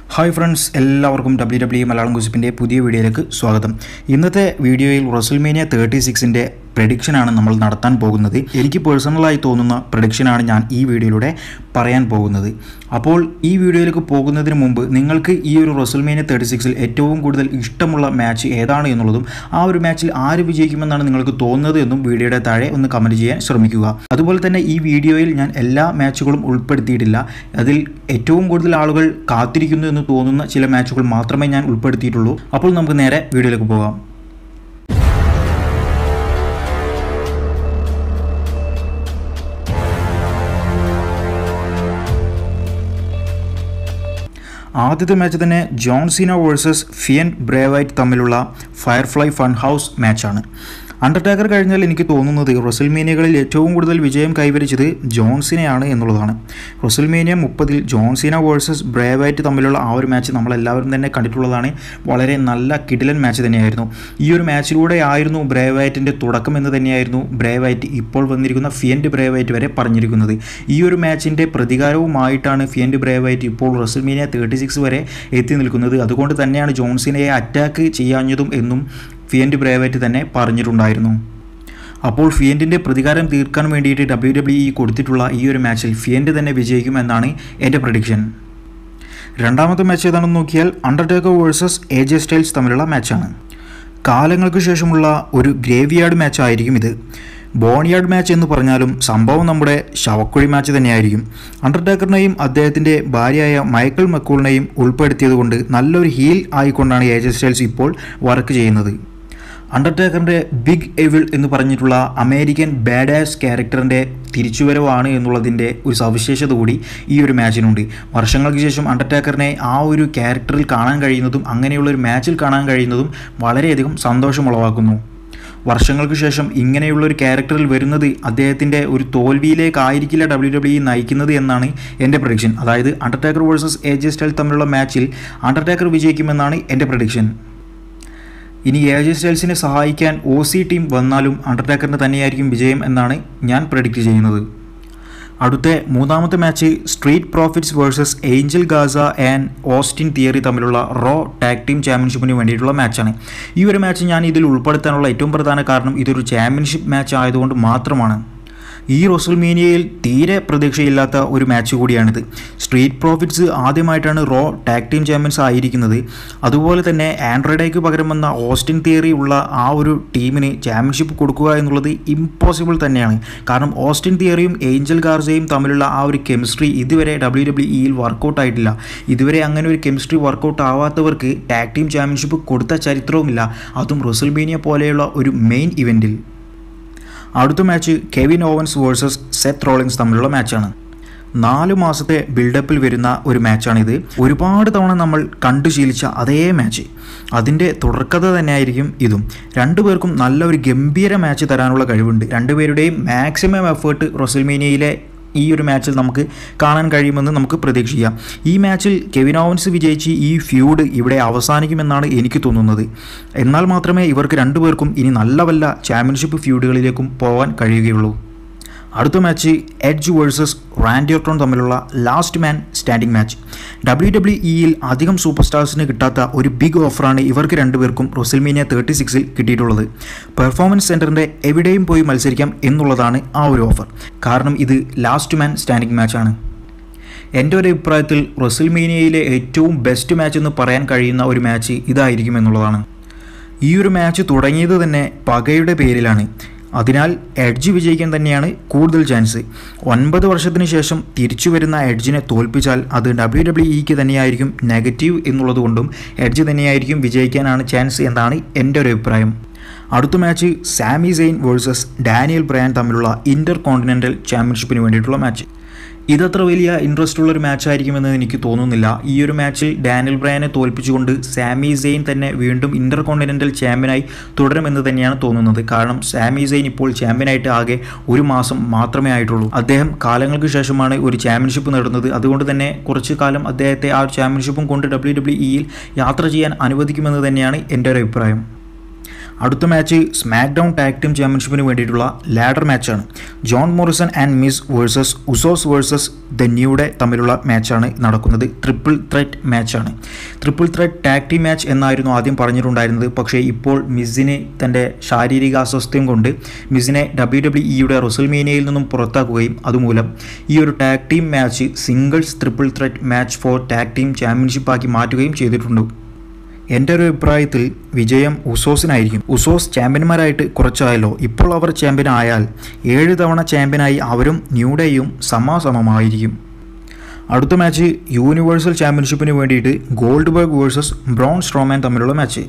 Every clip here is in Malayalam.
ഹായ് ഫ്രണ്ട്സ് എല്ലാവർക്കും ഡബ്ല്യു ഡബ്ല്യു മലയാളം കുസിപ്പിൻ്റെ പുതിയ വീഡിയോയിലേക്ക് സ്വാഗതം ഇന്നത്തെ വീഡിയോയിൽ റസൽമേനിയ തേർട്ടി സിക്സിൻ്റെ പ്രഡിക്ഷനാണ് നമ്മൾ നടത്താൻ പോകുന്നത് എനിക്ക് പേഴ്സണലായി തോന്നുന്ന പ്രഡിക്ഷനാണ് ഞാൻ ഈ വീഡിയോയിലൂടെ പറയാൻ പോകുന്നത് അപ്പോൾ ഈ വീഡിയോയിലേക്ക് പോകുന്നതിന് മുമ്പ് നിങ്ങൾക്ക് ഈ ഒരു റസൽമേനിയ തേർട്ടി സിക്സിൽ ഏറ്റവും കൂടുതൽ ഇഷ്ടമുള്ള മാച്ച് ഏതാണ് എന്നുള്ളതും ആ ഒരു മാച്ചിൽ ആര് വിജയിക്കുമെന്നാണ് നിങ്ങൾക്ക് തോന്നുന്നത് എന്നും വീഡിയോയുടെ താഴെ ഒന്ന് കമൻറ്റ് ചെയ്യാൻ ശ്രമിക്കുക അതുപോലെ തന്നെ ഈ വീഡിയോയിൽ ഞാൻ എല്ലാ മാച്ചുകളും ഉൾപ്പെടുത്തിയിട്ടില്ല അതിൽ ഏറ്റവും കൂടുതൽ ആളുകൾ കാത്തിരിക്കുന്നു എന്ന് തോന്നുന്ന ചില മാച്ചുകൾ മാത്രമേ ഞാൻ ഉൾപ്പെടുത്തിയിട്ടുള്ളൂ അപ്പോൾ നമുക്ക് നേരെ വീഡിയോയിലേക്ക് പോകാം ആദ്യത്തെ മാച്ച് തന്നെ ജോൺസീന വേഴ്സസ് ഫിയൻ ബ്രേവൈറ്റ് തമ്മിലുള്ള ഫയർഫ്ലൈ ഫൺ ഹൗസ് മാച്ചാണ് അണ്ടർടേക്കർ കഴിഞ്ഞാൽ എനിക്ക് തോന്നുന്നത് റൊസൽമേനിയകളിൽ ഏറ്റവും കൂടുതൽ വിജയം കൈവരിച്ചത് ജോൺസിനെയാണ് എന്നുള്ളതാണ് റൊസൽമേനിയ മുപ്പതിൽ ജോൺസിന വേഴ്സസ് ബ്രേവൈറ്റ് തമ്മിലുള്ള ആ ഒരു മാച്ച് നമ്മളെല്ലാവരും തന്നെ കണ്ടിട്ടുള്ളതാണ് വളരെ നല്ല കിടിലൻ മാച്ച് തന്നെയായിരുന്നു ഈ ഒരു മാച്ചിലൂടെ ആയിരുന്നു ബ്രേവൈറ്റിൻ്റെ തുടക്കം എന്ന് തന്നെയായിരുന്നു ബ്രേവൈറ്റ് ഇപ്പോൾ വന്നിരിക്കുന്ന ഫിയൻഡ് ബ്രേവൈറ്റ് വരെ പറഞ്ഞിരിക്കുന്നത് ഈ ഒരു മാച്ചിൻ്റെ പ്രതികാരവുമായിട്ടാണ് ഫിയൻഡ് ബ്രേവൈറ്റ് ഇപ്പോൾ റസൽമേനിയ തേർട്ടി സിക്സ് വരെ എത്തി നിൽക്കുന്നത് അതുകൊണ്ട് തന്നെയാണ് ജോൺസിനെ അറ്റാക്ക് ചെയ്യാഞ്ഞതും എന്നും ഫിയൻഡ് ബ്രേവൈറ്റ് തന്നെ പറഞ്ഞിട്ടുണ്ടായിരുന്നു അപ്പോൾ ഫിയൻറ്റിൻ്റെ പ്രതികാരം തീർക്കാൻ വേണ്ടിയിട്ട് ഡബ്ല്യു ഡബ്ല്യു ഇ കൊടുത്തിട്ടുള്ള ഈ ഒരു മാച്ചിൽ ഫിയൻറ്റ് തന്നെ വിജയിക്കും എന്നാണ് എൻ്റെ പ്രഡിക്ഷൻ രണ്ടാമത്തെ മാച്ച് ഏതാണെന്ന് നോക്കിയാൽ Undertaker versus A J Styles തമ്മിലുള്ള മാച്ചാണ് കാലങ്ങൾക്ക് ശേഷമുള്ള ഒരു ഗ്രേവിയാർഡ് മാച്ച് ആയിരിക്കും ഇത് ബോണിയാർഡ് മാച്ച് എന്ന് പറഞ്ഞാലും സംഭവം നമ്മുടെ ശവക്കുഴി മാച്ച് തന്നെയായിരിക്കും അണ്ടർടേക്കറിനെയും അദ്ദേഹത്തിൻ്റെ ഭാര്യയായ മൈക്കിൾ മക്കൂളിനെയും ഉൾപ്പെടുത്തിയതുകൊണ്ട് നല്ലൊരു ഹീൽ ആയിക്കൊണ്ടാണ് എ ജെ സ്റ്റൈൽസ് ഇപ്പോൾ വർക്ക് ചെയ്യുന്നത് അണ്ടർടേക്കറിൻ്റെ ബിഗ് എവിൾ എന്ന് പറഞ്ഞിട്ടുള്ള അമേരിക്കൻ ബാഡാസ് ക്യാരക്ടറിൻ്റെ തിരിച്ചുവരവാണ് എന്നുള്ളതിൻ്റെ ഒരു സവിശേഷത കൂടി ഈ ഒരു മാച്ചിനുണ്ട് വർഷങ്ങൾക്ക് ശേഷം അണ്ടർടേക്കറിനെ ആ ഒരു ക്യാരക്ടറിൽ കാണാൻ കഴിയുന്നതും അങ്ങനെയുള്ള ഒരു മാച്ചിൽ കാണാൻ കഴിയുന്നതും വളരെയധികം സന്തോഷമുളവാക്കുന്നു വർഷങ്ങൾക്ക് ശേഷം ഇങ്ങനെയുള്ള ഒരു ക്യാരക്ടറിൽ വരുന്നത് അദ്ദേഹത്തിൻ്റെ ഒരു തോൽവിയിലേക്കായിരിക്കില്ല ഡബ്ല്യു ഡബ്ല്യു ഇ നയിക്കുന്നത് എന്നാണ് എൻ്റെ പ്രഡിക്ഷൻ അതായത് Undertaker versus A J Style തമ്മിലുള്ള മാച്ചിൽ അണ്ടർടേക്കർ വിജയിക്കുമെന്നാണ് എൻ്റെ പ്രഡിക്ഷൻ ഇനി എ ജെ സ്റ്റൈൽസിനെ സഹായിക്കാൻ ഒ സി ടീം വന്നാലും അണ്ടർടേക്കറിന് തന്നെയായിരിക്കും വിജയം എന്നാണ് ഞാൻ പ്രഡിക്റ്റ് ചെയ്യുന്നത് അടുത്ത മൂന്നാമത്തെ match Street Profits versus Angel Garza and Austin Theory തമ്മിലുള്ള റോ ടാഗ് ടീം ചാമ്പ്യൻഷിപ്പിന് വേണ്ടിയിട്ടുള്ള മാച്ചാണ് ഈ ഒരു മാച്ച് ഞാൻ ഇതിൽ ഉൾപ്പെടുത്താനുള്ള ഏറ്റവും പ്രധാന കാരണം ഇതൊരു ചാമ്പ്യൻഷിപ്പ് മാച്ച് ആയതുകൊണ്ട് മാത്രമാണ് ഈ റൊസൽമേനിയയിൽ തീരെ പ്രതീക്ഷയില്ലാത്ത ഒരു മാച്ച് കൂടിയാണിത് സ്ട്രീറ്റ് പ്രോഫിറ്റ്സ് ആദ്യമായിട്ടാണ് റോ ടാഗ് ടീം ചാമ്പ്യൻസ് ആയിരിക്കുന്നത് അതുപോലെ തന്നെ ആൻഡ്രോയിഡയ്ക്ക് പകരം വന്ന ഓസ്റ്റിൻ തിയറി ഉള്ള ആ ഒരു ടീമിന് ചാമ്പ്യൻഷിപ്പ് കൊടുക്കുക എന്നുള്ളത് ഇമ്പോസിബിൾ തന്നെയാണ് കാരണം ഓസ്റ്റിൻ തിയറിയും ഏഞ്ചൽ ഗാർസയും തമ്മിലുള്ള ആ ഒരു കെമിസ്ട്രി ഇതുവരെ ഡബ്ല്യു ഡബ്ല്യു ഇയിൽ വർക്കൗട്ട് ആയിട്ടില്ല ഇതുവരെ അങ്ങനെ ഒരു കെമിസ്ട്രി വർക്കൗട്ട് ആവാത്തവർക്ക് ടാഗ് ടീം ചാമ്പ്യൻഷിപ്പ് കൊടുത്ത ചരിത്രവുമില്ല അതും റൊസൽമേനിയ പോലെയുള്ള ഒരു മെയിൻ ഇവൻറ്റിൽ അടുത്ത match Kevin Owens versus Seth Rollins തമ്മിലുള്ള മാച്ചാണ് നാല് മാസത്തെ ബിൽഡപ്പിൽ വരുന്ന ഒരു മാച്ചാണിത് ഒരുപാട് തവണ നമ്മൾ കണ്ടു ശീലിച്ച അതേ മാച്ച് അതിൻ്റെ തുടർക്കഥ തന്നെയായിരിക്കും ഇതും രണ്ടുപേർക്കും നല്ല ഒരു ഗംഭീര മാച്ച് തരാനുള്ള കഴിവുണ്ട് രണ്ടുപേരുടെയും മാക്സിമം എഫേർട്ട് റൊസൽമേനിയയിലെ ഈ ഒരു മാച്ചിൽ നമുക്ക് കാണാൻ കഴിയുമെന്ന് നമുക്ക് പ്രതീക്ഷിക്കാം ഈ മാച്ചിൽ കെവിൻ ഓവൻസ് വിജയിച്ച് ഈ ഫ്യൂഡ് ഇവിടെ അവസാനിക്കുമെന്നാണ് എനിക്ക് തോന്നുന്നത് എന്നാൽ മാത്രമേ ഇവർക്ക് രണ്ടുപേർക്കും ഇനി നല്ല വല്ല ചാമ്പ്യൻഷിപ്പ് ഫ്യൂഡുകളിലേക്കും പോകാൻ കഴിയുകയുള്ളൂ അടുത്ത മാച്ച് എഡ്ജ് വേഴ്സസ് റാൻഡിയോട്ടോൺ തമ്മിലുള്ള last man standing match W W ഇയിൽ അധികം സൂപ്പർ സ്റ്റാർസിന് കിട്ടാത്ത ഒരു ബിഗ് ഓഫറാണ് ഇവർക്ക് രണ്ടുപേർക്കും റൊസൽമീനിയ തേർട്ടി സിക്സിൽ കിട്ടിയിട്ടുള്ളത് പെർഫോമൻസ് സെൻറ്ററിൻ്റെ എവിടെയും പോയി മത്സരിക്കാം എന്നുള്ളതാണ് ആ ഒരു ഓഫർ കാരണം ഇത് ലാസ്റ്റ് മാൻ സ്റ്റാൻഡിംഗ് മാച്ചാണ് എൻ്റെ ഒരു അഭിപ്രായത്തിൽ റൊസൽമീനിയയിലെ ഏറ്റവും ബെസ്റ്റ് മാച്ച് എന്ന് പറയാൻ കഴിയുന്ന ഒരു മാച്ച് ഇതായിരിക്കും എന്നുള്ളതാണ് ഈ ഒരു മാച്ച് തുടങ്ങിയത് തന്നെ പകയുടെ പേരിലാണ് അതിനാൽ എഡ്ജ് വിജയിക്കാൻ തന്നെയാണ് കൂടുതൽ ചാൻസ് ഒൻപത് വർഷത്തിന് ശേഷം തിരിച്ചു വരുന്ന എഡ്ജിനെ തോൽപ്പിച്ചാൽ അത് ഡബ്ല്യു ഡബ്ല്യു ഇക്ക് തന്നെയായിരിക്കും നെഗറ്റീവ് എന്നുള്ളതുകൊണ്ടും എഡ്ജ് തന്നെയായിരിക്കും വിജയിക്കാനാണ് ചാൻസ് എന്നാണ് എൻ്റെ ഒരു അഭിപ്രായം അടുത്ത match Sami Zayn versus Daniel Bryan തമ്മിലുള്ള ഇൻ്റർ കോണ്ടിനെൻ്റൽ ചാമ്പ്യൻഷിപ്പിന് വേണ്ടിയിട്ടുള്ള മാച്ച് ഇതത്ര വലിയ ഇൻട്രസ്റ്റ് ഉള്ള ഒരു മാച്ച് ആയിരിക്കുമെന്ന് എനിക്ക് തോന്നുന്നില്ല ഈ ഒരു മാച്ചിൽ ഡാനിയൽ ബ്രയാനെ തോൽപ്പിച്ചുകൊണ്ട് സാമി സെയിൻ തന്നെ വീണ്ടും ഇന്റർ കോണ്ടിനെൻ്റൽ ചാമ്പ്യനായി തുടരുമെന്ന് തന്നെയാണ് തോന്നുന്നത് കാരണം സാമി സെയിൻ ഇപ്പോൾ ചാമ്പ്യനായിട്ട് ആകെ ഒരു മാസം മാത്രമേ ആയിട്ടുള്ളൂ അദ്ദേഹം കാലങ്ങൾക്ക് ശേഷമാണ് ഒരു ചാമ്പ്യൻഷിപ്പ് നേടുന്നത് അതുകൊണ്ട് തന്നെ കുറച്ച് കാലം അദ്ദേഹത്തെ ആ ഒരു ചാമ്പ്യൻഷിപ്പും കൊണ്ട് ഡബ്ല്യു ഡബ്ല്യു ഇയിൽ യാത്ര ചെയ്യാൻ അനുവദിക്കുമെന്ന് തന്നെയാണ് എൻ്റെ ഒരു അഭിപ്രായം അടുത്ത match SmackDown tag team ചാമ്പ്യൻഷിപ്പിന് വേണ്ടിയിട്ടുള്ള ലാഡർ മാച്ചാണ് John Morrison and Miz versus Usos versus the New Day തമ്മിലുള്ള മാച്ചാണ് നടക്കുന്നത് ട്രിപ്പിൾ ത്രെറ്റ് മാച്ചാണ് triple threat tag team match എന്നായിരുന്നു ആദ്യം പറഞ്ഞിട്ടുണ്ടായിരുന്നത് പക്ഷേ ഇപ്പോൾ മിസ്സിനെ തൻ്റെ ശാരീരിക അസ്വസ്ഥയും കൊണ്ട് മിസ്സിനെ ഡബ്ല്യു ഡബ്ല്യു ഇയുടെ റൊസൽമേനിയയിൽ നിന്നും പുറത്താക്കുകയും അതുമൂലം ഈ ഒരു tag team match singles triple threat match for tag team ചാമ്പ്യൻഷിപ്പാക്കി മാറ്റുകയും ചെയ്തിട്ടുണ്ട് എൻ്റെ ഒരു അഭിപ്രായത്തിൽ വിജയം ഉസോസിനായിരിക്കും ഉസോസ് ചാമ്പ്യന്മാരായിട്ട് കുറച്ചായല്ലോ ഇപ്പോൾ അവർ ചാമ്പ്യൻ ആയാൽ ഏഴ് തവണ ചാമ്പ്യനായി അവരും ന്യൂഡേയും സമാസമമായിരിക്കും അടുത്ത മാച്ച് യൂണിവേഴ്സൽ ചാമ്പ്യൻഷിപ്പിന് വേണ്ടിയിട്ട് Goldberg versus Braun Strowman തമ്മിലുള്ള മാച്ച്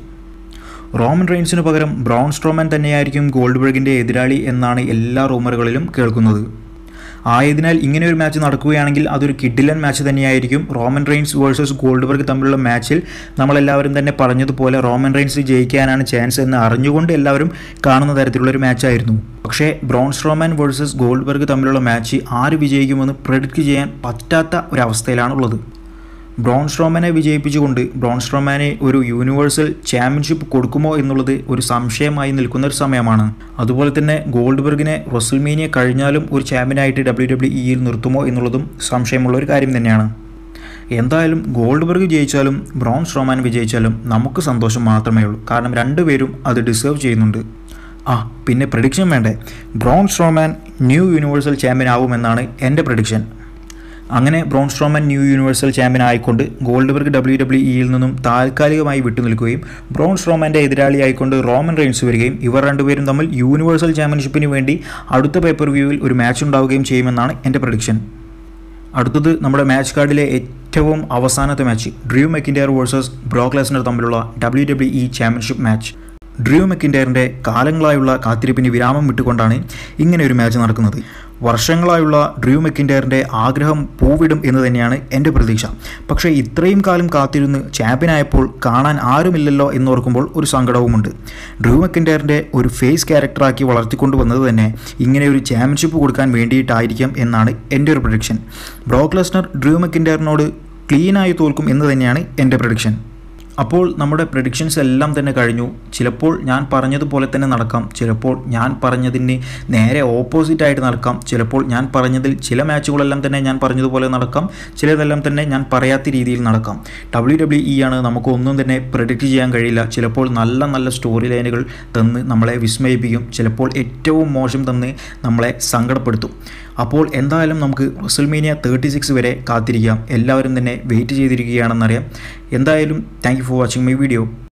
റോമൻ റെയിൻസിന് പകരം ബ്രൗൺ സ്ട്രോമാൻ തന്നെയായിരിക്കും ഗോൾഡ് ബർഗിൻ്റെ എതിരാളി എന്നാണ് എല്ലാ റൂമറുകളിലും കേൾക്കുന്നത് ആയതിനാൽ ഇങ്ങനെ ഒരു മാച്ച് നടക്കുകയാണെങ്കിൽ അതൊരു കിഡിലൻ മാച്ച് തന്നെയായിരിക്കും റോമൻ റെയിൻസ് വേഴ്സസ് ഗോൾഡ്ബർഗ് തമ്മിലുള്ള മാച്ചിൽ നമ്മളെല്ലാവരും തന്നെ പറഞ്ഞതുപോലെ റോമൻ റെയിൻസ് ജയിക്കാനാണ് ചാൻസ് എന്ന് അറിഞ്ഞുകൊണ്ട് എല്ലാവരും കാണുന്ന തരത്തിലുള്ള ഒരു മാച്ചായിരുന്നു പക്ഷേ ബ്രോൺ സ്ട്രോമാൻ വേഴ്സസ് ഗോൾഡ്ബർഗ് തമ്മിലുള്ള മാച്ച് ആര് വിജയിക്കുമെന്ന് പ്രെഡിക്റ്റ് ചെയ്യാൻ പറ്റാത്ത ഒരവസ്ഥയിലാണുള്ളത് ബ്രോൺ സ്ട്രോമാനെ വിജയിപ്പിച്ചുകൊണ്ട് ബ്രോൺ സ്ട്രോമാനെ ഒരു യൂണിവേഴ്സൽ ചാമ്പ്യൻഷിപ്പ് കൊടുക്കുമോ എന്നുള്ളത് ഒരു സംശയമായി നിൽക്കുന്ന ഒരു സമയമാണ് അതുപോലെ തന്നെ ഗോൾഡ്ബർഗിനെ റൊസൽമേനിയ കഴിഞ്ഞാലും ഒരു ചാമ്പ്യനായിട്ട് ഡബ്ല്യു ഡബ്ല്യു ഇയിൽ നിർത്തുമോ എന്നുള്ളതും സംശയമുള്ള ഒരു കാര്യം തന്നെയാണ് എന്തായാലും ഗോൾഡ്ബർഗ് ജയിച്ചാലും ബ്രോൺ സ്ട്രോമാൻ വിജയിച്ചാലും നമുക്ക് സന്തോഷം മാത്രമേ ഉള്ളൂ കാരണം രണ്ടുപേരും അത് ഡിസേർവ് ചെയ്യുന്നുണ്ട് ആ പിന്നെ പ്രഡിക്ഷൻ വേണ്ടേ Braun Strowman new universal champion ആവുമെന്നാണ് എൻ്റെ പ്രഡിക്ഷൻ അങ്ങനെ Braun Strowman new universal champion ആയിക്കൊണ്ട് ഗോൾഡ്ബർഗ് ഡബ്ല്യു ഡബ്ല്യു ഇയിൽ നിന്നും താൽക്കാലികമായി വിട്ടുനിൽക്കുകയും ബ്രോൺ സ്ട്രോമാൻ്റെ എതിരാളി ആയിക്കൊണ്ട് റോമൻ റെയിൻസ് വരികയും ഇവർ രണ്ടുപേരും തമ്മിൽ യൂണിവേഴ്സൽ ചാമ്പ്യൻഷിപ്പിന് വേണ്ടി അടുത്ത പേപ്പർ വ്യൂവിൽ ഒരു മാച്ച് ഉണ്ടാവുകയും ചെയ്യുമെന്നാണ് എൻ്റെ പ്രഡിക്ഷൻ അടുത്തത് നമ്മുടെ മാച്ച് കാർഡിലെ ഏറ്റവും അവസാനത്തെ match Drew McIntyre versus Brock Lesnar തമ്മിലുള്ള W W E championship match Drew മെക്കിൻഡയറിൻ്റെ കാലങ്ങളായുള്ള കാത്തിരിപ്പിന് വിരാമം വിട്ടുകൊണ്ടാണ് ഇങ്ങനെ ഒരു മാച്ച് നടക്കുന്നത് വർഷങ്ങളായുള്ള ഡ്രൂ മെക്കിൻഡയറിൻ്റെ ആഗ്രഹം പൂവിടും എന്ന് തന്നെയാണ് എൻ്റെ പ്രതീക്ഷ പക്ഷേ ഇത്രയും കാലം കാത്തിരുന്ന് ചാമ്പ്യനായപ്പോൾ കാണാൻ ആരുമില്ലല്ലോ എന്നോർക്കുമ്പോൾ ഒരു സങ്കടവുമുണ്ട് ഡ്രൂ മെക്കിൻഡയറിൻ്റെ ഒരു ഫേസ് ക്യാരക്ടറാക്കി വളർത്തിക്കൊണ്ടുവന്നത് തന്നെ ഇങ്ങനെ ഒരു ചാമ്പ്യൻഷിപ്പ് കൊടുക്കാൻ വേണ്ടിയിട്ടായിരിക്കാം എന്നാണ് എൻ്റെ ഒരു പ്രഡിക്ഷൻ ബ്രോക്ക് ലെസ്നർ ഡ്രൂ മെക്കിൻഡയറിനോട് ക്ലീനായി തോൽക്കും എന്ന് തന്നെയാണ് എൻ്റെ പ്രഡിക്ഷൻ അപ്പോൾ നമ്മുടെ പ്രഡിക്ഷൻസ് എല്ലാം തന്നെ കഴിഞ്ഞു ചിലപ്പോൾ ഞാൻ പറഞ്ഞതുപോലെ തന്നെ നടക്കാം ചിലപ്പോൾ ഞാൻ പറഞ്ഞതിന് നേരെ ഓപ്പോസിറ്റ് ആയിട്ട് നടക്കാം ചിലപ്പോൾ ഞാൻ പറഞ്ഞതിൽ ചില മാച്ചുകളെല്ലാം തന്നെ ഞാൻ പറഞ്ഞതുപോലെ നടക്കാം ചിലതെല്ലാം തന്നെ ഞാൻ പറയാത്ത രീതിയിൽ നടക്കാം ഡബ്ല്യു ഡബ്ല്യു ഇ ആണ് നമുക്ക് ഒന്നും തന്നെ പ്രഡിക്റ്റ് ചെയ്യാൻ കഴിയില്ല ചിലപ്പോൾ നല്ല നല്ല സ്റ്റോറി ലൈനുകൾ തന്ന് നമ്മളെ വിസ്മയിപ്പിക്കും ചിലപ്പോൾ ഏറ്റവും മോശം തന്ന് നമ്മളെ സങ്കടപ്പെടുത്തും അപ്പോൾ എന്തായാലും നമുക്ക് റസൽമേനിയ തേർട്ടി സിക്സ് വരെ കാത്തിരിക്കാം എല്ലാവരും തന്നെ വെയിറ്റ് ചെയ്തിരിക്കുകയാണെന്നറിയാം എന്തായാലും thank you for watching my video